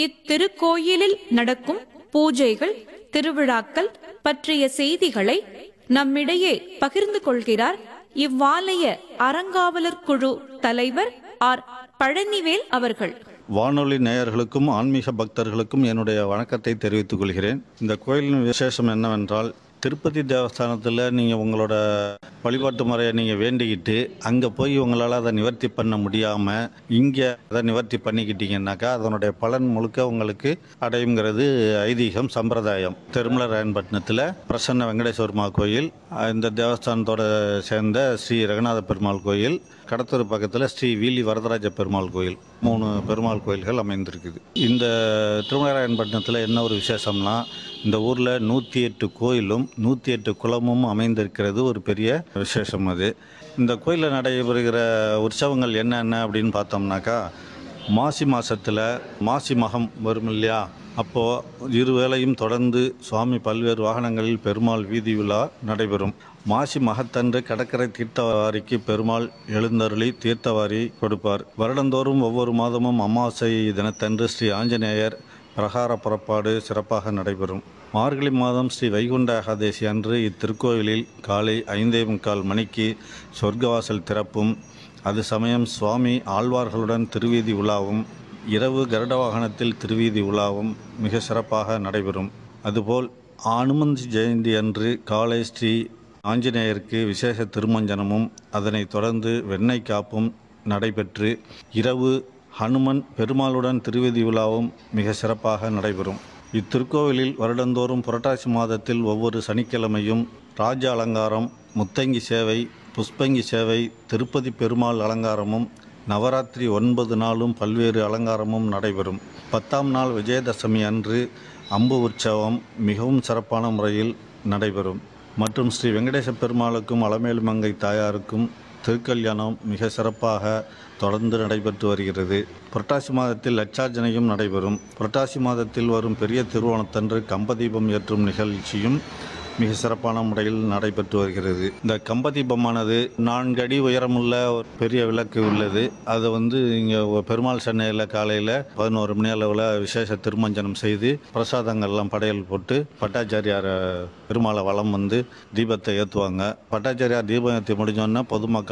இத்திருக்கோயிலில் நடக்கும் பூஜைகள் திருவிழாக்கள் பற்றிய செய்திகளை நம்மிடையே பகிர்ந்து கொள்கிறார் இவ்வாலய அறங்காவலர் குழு தலைவர் ஆர் பழனிவேல் அவர்கள் வானொலி நேயர்களுக்கும் ஆன்மீக பக்தர்களுக்கும் என்னுடைய வணக்கத்தை தெரிவித்துக் கொள்கிறேன் இந்த கோயிலின் விசேஷம் என்னவென்றால் திருப்பதி தேவஸ்தானத்தில் நீங்கள் உங்களோட வழிபாட்டு முறையை நீங்கள் வேண்டிக்கிட்டு அங்கே போய் உங்களால் அதை நிவர்த்தி பண்ண முடியாமல் இங்கே அதை நிவர்த்தி பண்ணிக்கிட்டீங்கன்னாக்கா அதனுடைய பலன் முழுக்க உங்களுக்கு அடையுங்கிறது ஐதீகம் சம்பிரதாயம் திருமலராயன்பட்டினத்தில் பிரசன்ன வெங்கடேஸ்வரமா கோயில் இந்த தேவஸ்தானத்தோட சேர்ந்த ஸ்ரீ ரங்கநாத பெருமாள் கோயில் கடத்தூர் பக்கத்தில் ஸ்ரீ வீலி வரதராஜ பெருமாள் கோயில் மூணு பெருமாள் கோயில்கள் அமைந்திருக்குது இந்த திருமலைராயன்பட்டினத்தில் என்ன ஒரு விசேஷம்னா இந்த ஊரில் நூற்றி எட்டு கோயிலும் நூற்றி எட்டு குளமும் அமைந்திருக்கிறது ஒரு பெரிய விசேஷம் அது இந்த கோயிலில் நடைபெறுகிற உற்சவங்கள் என்னென்ன அப்படின்னு பார்த்தோம்னாக்கா மாசி மாதத்தில் மாசி மகம் வரும் இல்லையா அப்போது இருவேளையும் தொடர்ந்து சுவாமி பல்வேறு வாகனங்களில் பெருமாள் வீதி விழா நடைபெறும் மாசி மகத்தன்று கடற்கரை தீர்த்தவாரிக்கு பெருமாள் எழுந்தருளி தீர்த்தவாரி கொடுப்பார் வருடந்தோறும் ஒவ்வொரு மாதமும் அமாவாசை தினத்தன்று ஸ்ரீ ஆஞ்சநேயர் பிரகார புறப்பாடு சிறப்பாக நடைபெறும் மார்கழி மாதம் ஸ்ரீ வைகுண்ட ஏகாதேசி அன்று இத்திருக்கோயிலில் காலை ஐந்தே முக்கால் மணிக்கு சொர்க்கவாசல் திறப்பும் அது சமயம் சுவாமி ஆழ்வார்களுடன் திருவீதி உலாவும் இரவு கருட வாகனத்தில் திருவீதி உலாவும் மிக சிறப்பாக நடைபெறும் அதுபோல் அனுமந்தி ஜெயந்தி அன்று காலை ஸ்ரீ ஆஞ்சநேயருக்கு விசேஷ திருமஞ்சனமும் அதனைத் தொடர்ந்து வெண்ணெய் காப்பும் நடைபெற்று இரவு ஹனுமன் பெருமாளுடன் திருவீதி விழாவும் மிக சிறப்பாக நடைபெறும் இத்திருக்கோவிலில் வருடந்தோறும் புரட்டாசி மாதத்தில் ஒவ்வொரு சனிக்கிழமையும் ராஜ அலங்காரம் முத்தங்கி சேவை புஷ்பங்கி சேவை திருப்பதி பெருமாள் அலங்காரமும் நவராத்திரி ஒன்பது நாளும் பல்வேறு அலங்காரமும் நடைபெறும் பத்தாம் நாள் விஜயதசமி அன்று அம்பு உற்சவம் மிகவும் சிறப்பான முறையில் நடைபெறும் மற்றும் ஸ்ரீ வெங்கடேச பெருமாளுக்கும் அலமேலு மங்கை தாயாருக்கும் திருக்கல்யாணம் மிக சிறப்பாக தொடர்ந்து நடைபெற்று வருகிறது புரட்டாசி மாதத்தில் லட்சார்ச்சனையும் நடைபெறும் புரட்டாசி மாதத்தில் வரும் பெரிய திருவோணத்தன்று கம்பதீபம் ஏற்றும் நிகழ்ச்சியும் மிக சிறப்பான முறையில் நடைபெற்று வருகிறது இந்த கம்பதீபமானது நான்கு அடி உயரமுள்ள ஒரு பெரிய விளக்கு உள்ளது அதை வந்து இங்கே பெருமாள் சென்னையில் காலையில் பதினோரு மணி அளவில் விசேஷ திருமஞ்சனம் செய்து பிரசாதங்கள்லாம் படையல் போட்டு பட்டாச்சாரியார் பெருமாளை வலம் வந்து தீபத்தை ஏற்றுவாங்க பட்டாச்சாரியார் தீபம் ஏற்றி முடிஞ்சோடனே பொதுமக்கள்